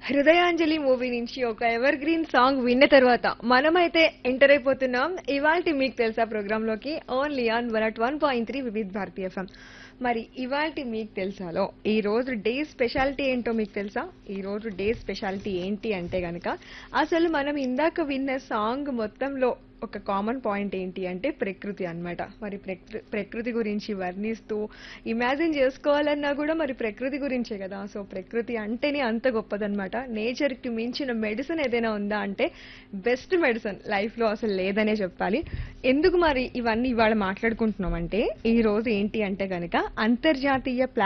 హృదయాంజలి movie నుంచి ఒక ever green song విన్న తర్వాత మనమైతే ఎంటర్ అయిపోతున్నాం ఇవాల్టి మీకు తెలుసా ప్రోగ్రామ్ లోకి only on one at one point three Vividh Bharatiya FM మరి ఇవాల్టి మీకు తెలుసాలో ఈ రోజు డే స్పెషాలిటీ ఏంటో మీకు తెలుసా ఈ రోజు డే స్పెషాలిటీ ఏంటి అంటే గనక అసలు మనం ఇందాక విన్న సాంగ్ మొత్తంలో ఒక కామన్ పాయింట్ ఏంటి అంటే ప్రకృతి అన్నమాట మరి ప్రకృ ప్రకృతి గురించి వర్ణిస్తూ ఇమాజిన్ చేసుకోవాలన్నా కూడా మరి ప్రకృతి గురించే కదా సో ప్రకృతి అంటేనే అంత గొప్పదన్నమాట నేచర్కి మించిన మెడిసిన్ ఏదైనా ఉందా అంటే బెస్ట్ మెడిసిన్ లైఫ్లో అసలు లేదనే చెప్పాలి ఎందుకు మరి ఇవన్నీ ఇవాళ మాట్లాడుకుంటున్నాం అంటే ఈ రోజు ఏంటి అంటే కనుక అంతర్జాతీయ